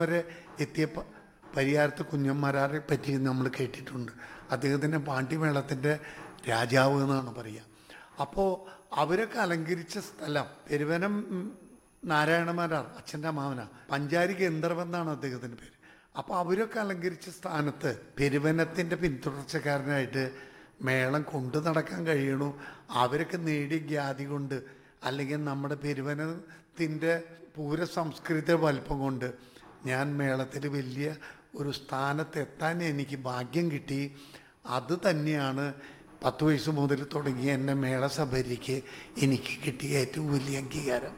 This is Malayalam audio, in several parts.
വരെ എത്തിയ പ- പരിയാരത്ത് കുഞ്ഞന്മാരാരെ പറ്റി നമ്മൾ കേട്ടിട്ടുണ്ട് അദ്ദേഹത്തിൻ്റെ പാണ്ഡിമേളത്തിൻ്റെ രാജാവ് എന്നാണ് പറയുക അപ്പോൾ അവരൊക്കെ അലങ്കരിച്ച സ്ഥലം പെരുവനം ഉം, നാരായണമാരാർ അച്ഛൻ്റെ അമ്മാവന പഞ്ചാരി ഗന്ധർവ് എന്നാണ് അദ്ദേഹത്തിൻ്റെ പേര് അപ്പോൾ അവരൊക്കെ അലങ്കരിച്ച സ്ഥാനത്ത് പെരുവനത്തിൻ്റെ പിന്തുടർച്ചക്കാരനായിട്ട് മേളം കൊണ്ടു നടക്കാൻ കഴിയണു അവരൊക്കെ നേടിയ ഖ്യാതി കൊണ്ട് അല്ലെങ്കിൽ നമ്മുടെ പെരുവനത്തിൻ്റെ പൂര സംസ്കൃത വലിപ്പം കൊണ്ട് ഞാൻ മേളത്തിൽ വലിയ ഒരു സ്ഥാനത്ത് എത്താൻ എനിക്ക് ഭാഗ്യം കിട്ടി അത് തന്നെയാണ് പത്ത് വയസ്സ് മുതൽ തുടങ്ങിയ എന്നെ മേളസഭയ്ക്ക് എനിക്ക് കിട്ടിയ ഏറ്റവും വലിയ അംഗീകാരം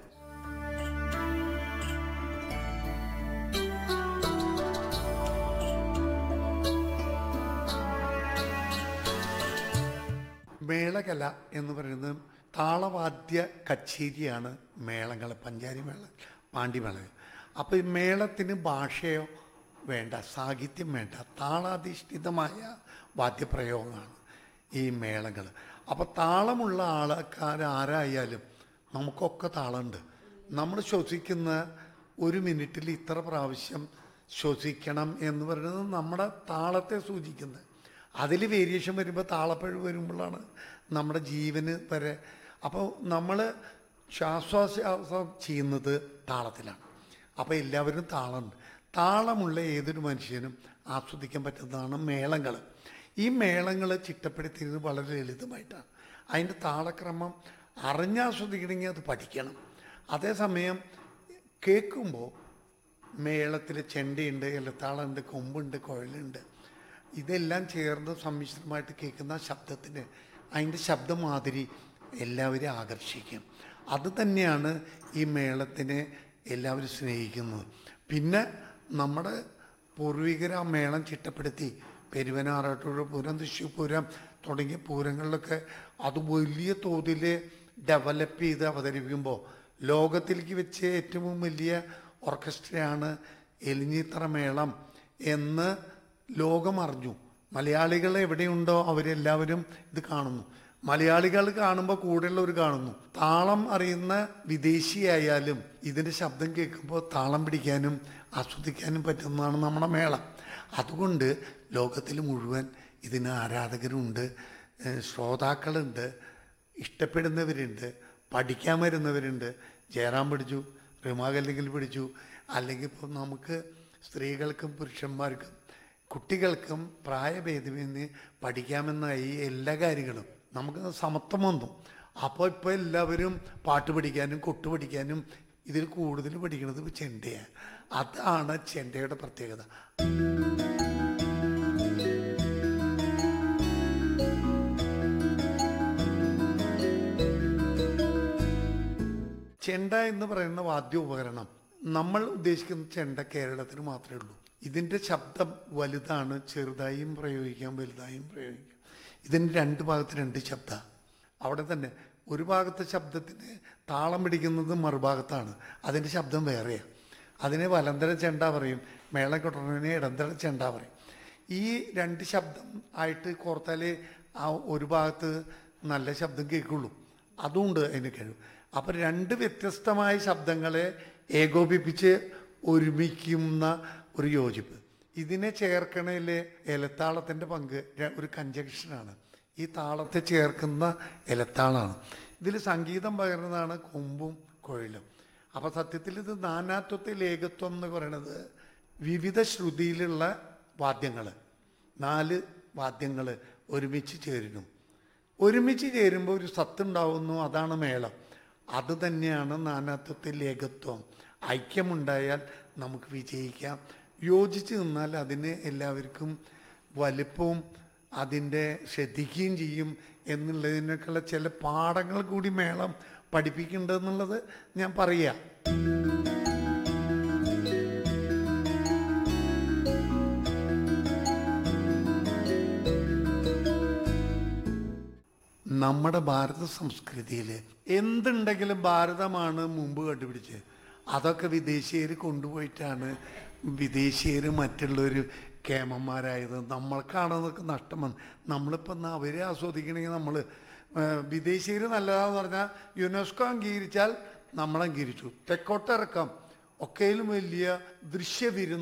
മേളകല എന്ന് പറയുന്നത് താളവാദ്യ കച്ചേരിയാണ് മേളങ്ങൾ പഞ്ചാരി മേള പാണ്ടിമേള അപ്പോൾ ഈ മേളത്തിന് ഭാഷയോ വേണ്ട സാഹിത്യം വേണ്ട താളാധിഷ്ഠിതമായ വാദ്യപ്രയോഗമാണ് ഈ മേളങ്ങൾ അപ്പോൾ താളമുള്ള ആൾക്കാർ ആരായാലും നമുക്കൊക്കെ താളമുണ്ട് നമ്മൾ ശ്വസിക്കുന്ന ഒരു മിനിറ്റിൽ ഇത്ര പ്രാവശ്യം ശ്വസിക്കണം എന്ന് പറയുന്നത് നമ്മുടെ താളത്തെ സൂചിക്കുന്നത് അതിൽ വേരിയേഷൻ വരുമ്പോൾ താളപ്പഴ് വരുമ്പോഴാണ് നമ്മുടെ ജീവന് വരെ അപ്പോൾ നമ്മൾ ശ്വാസോച്ഛ്വാസം ചെയ്യുന്നത് താളത്തിലാണ് അപ്പോൾ എല്ലാവരും താളമുണ്ട് താളമുള്ള ഏതൊരു മനുഷ്യനും ആസ്വദിക്കാൻ പറ്റുന്നതാണ് മേളങ്ങൾ ഈ മേളങ്ങൾ ചിട്ടപ്പെടുത്തിയത് വളരെ ലളിതമായിട്ടാണ് അതിൻ്റെ താളക്രമം അറിഞ്ഞാസ്വദിക്കണമെങ്കിൽ അത് പഠിക്കണം അതേസമയം കേൾക്കുമ്പോൾ മേളത്തിൽ ചെണ്ടയുണ്ട് എലത്താളുണ്ട് കൊമ്പുണ്ട് കുഴലുണ്ട് ഇതെല്ലാം ചേർന്ന് സമ്മിശ്രമായിട്ട് കേൾക്കുന്ന ശബ്ദത്തിന് അതിൻ്റെ ശബ്ദമാതിരി എല്ലാവരെയും ആകർഷിക്കും അത് തന്നെയാണ് ഈ മേളത്തിനെ എല്ലാവരും സ്നേഹിക്കുന്നത് പിന്നെ നമ്മുടെ പൂർവികർ ആ മേളം ചിട്ടപ്പെടുത്തി പെരുവനാറാട്ടൂർ പൂരം തൃശ്ശൂർ പൂരം തുടങ്ങിയ പൂരങ്ങളിലൊക്കെ അത് വലിയ തോതിൽ ഡെവലപ്പ് ചെയ്ത് അവതരിപ്പിക്കുമ്പോൾ ലോകത്തിലേക്ക് വെച്ച് ഏറ്റവും വലിയ ഓർക്കസ്ട്രയാണ് എലിഞ്ഞിത്തറ മേളം എന്ന് ലോകം അറിഞ്ഞു മലയാളികൾ എവിടെയുണ്ടോ അവരെല്ലാവരും ഇത് കാണുന്നു മലയാളികൾ കാണുമ്പോൾ കൂടെയുള്ളവർ കാണുന്നു താളം അറിയുന്ന വിദേശിയായാലും ഇതിൻ്റെ ശബ്ദം കേൾക്കുമ്പോൾ താളം പിടിക്കാനും ആസ്വദിക്കാനും പറ്റുന്നതാണ് നമ്മുടെ മേളം അതുകൊണ്ട് ലോകത്തിൽ മുഴുവൻ ഇതിന് ആരാധകരുണ്ട് ഏഹ് ശ്രോതാക്കളുണ്ട് ഇഷ്ടപ്പെടുന്നവരുണ്ട് പഠിക്കാൻ വരുന്നവരുണ്ട് ജയറാം പഠിച്ചു റിമാകല്ലെങ്കിൽ പഠിച്ചു അല്ലെങ്കിൽ ഇപ്പോൾ നമുക്ക് സ്ത്രീകൾക്കും പുരുഷന്മാർക്കും കുട്ടികൾക്കും പ്രായഭേദമെന്ന് പഠിക്കാമെന്നായി എല്ലാ കാര്യങ്ങളും നമുക്ക് സമത്വം വന്നു അപ്പോൾ ഇപ്പോൾ എല്ലാവരും പാട്ട് പഠിക്കാനും കൊട്ട് പഠിക്കാനും ഇതിൽ കൂടുതൽ പഠിക്കുന്നത് ചെണ്ടയാണ് അതാണ് ചെണ്ടയുടെ പ്രത്യേകത ചെണ്ട എന്ന് പറയുന്ന വാദ്യോപകരണം നമ്മൾ ഉദ്ദേശിക്കുന്ന ചെണ്ട കേരളത്തിന് മാത്രമേ ഉള്ളൂ ഇതിൻ്റെ ശബ്ദം വലുതാണ് ചെറുതായും പ്രയോഗിക്കാം വലുതായും പ്രയോഗിക്കാം ഇതിന് രണ്ട് ഭാഗത്ത് രണ്ട് ശബ്ദ അവിടെ തന്നെ ഒരു ഭാഗത്തെ ശബ്ദത്തിന് താളം പിടിക്കുന്നത് മറുഭാഗത്താണ് അതിൻ്റെ ശബ്ദം വേറെയാണ് അതിനെ വലന്തര ചെണ്ട പറയും മേളം കൊട്ടുന്നതിനെ ഇടന്തര ചെണ്ട പറയും ഈ രണ്ട് ശബ്ദം ആയിട്ട് കോർത്താലേ ആ ഒരു ഭാഗത്ത് നല്ല ശബ്ദം കേൾക്കുള്ളൂ അതുകൊണ്ട് അതിന് കഴിവ് അപ്പം രണ്ട് വ്യത്യസ്തമായ ശബ്ദങ്ങളെ ഏകോപിപ്പിച്ച് ഒരുമിക്കുന്ന ഒരു യോജിപ്പ് ഇതിനെ ചേർക്കണതിലെ ഇലത്താളത്തിൻ്റെ പങ്ക് ര- ഒരു കഞ്ചക്ഷനാണ് ഈ താളത്തെ ചേർക്കുന്ന ഇലത്താളാണ് ഇതിൽ സംഗീതം പകരുന്നതാണ് കൊമ്പും കുഴലും അപ്പോൾ സത്യത്തിൽ ഇത് നാനാത്വത്തിൽ ഏകത്വം എന്ന് പറയുന്നത് വിവിധ ശ്രുതിയിലുള്ള വാദ്യങ്ങൾ നാല് വാദ്യങ്ങൾ ഒരുമിച്ച് ചേരുന്നു ഒരുമിച്ച് ചേരുമ്പോൾ ഒരു സത്തുണ്ടാവുന്നു അതാണ് മേളം അത് തന്നെയാണ് നാനാത്വത്തിൽ ഏകത്വം ഐക്യമുണ്ടായാൽ നമുക്ക് വിജയിക്കാം യോജിച്ച് നിന്നാൽ അതിന് എല്ലാവർക്കും വലിപ്പവും അതിൻ്റെ ശ്രദ്ധിക്കുകയും ചെയ്യും എന്നുള്ളതിനൊക്കെയുള്ള ചില പാഠങ്ങൾ കൂടി മേളം പഠിപ്പിക്കുന്നുണ്ടെന്നുള്ളത് ഞാൻ പറയാം നമ്മുടെ ഭാരത സംസ്കൃതിയിൽ എന്തുണ്ടെങ്കിലും ഭാരതമാണ് മുമ്പ് കണ്ടുപിടിച്ചത് അതൊക്കെ വിദേശീയർ കൊണ്ടുപോയിട്ടാണ് വിദേശീയർ മറ്റുള്ളവർ കേമന്മാരായത് നമ്മൾക്കാണ് അതൊക്കെ നഷ്ടം വന്നത് നമ്മളിപ്പോൾ എന്നാ അവരെ ആസ്വദിക്കണമെങ്കിൽ നമ്മൾ വിദേശീയർ നല്ലതാന്ന് പറഞ്ഞാൽ യുനെസ്കോ അംഗീകരിച്ചാൽ നമ്മൾ അംഗീകരിച്ചു തെക്കോട്ടിറക്കം ഒക്കെയിലും വലിയ ദൃശ്യവിരുന്ന്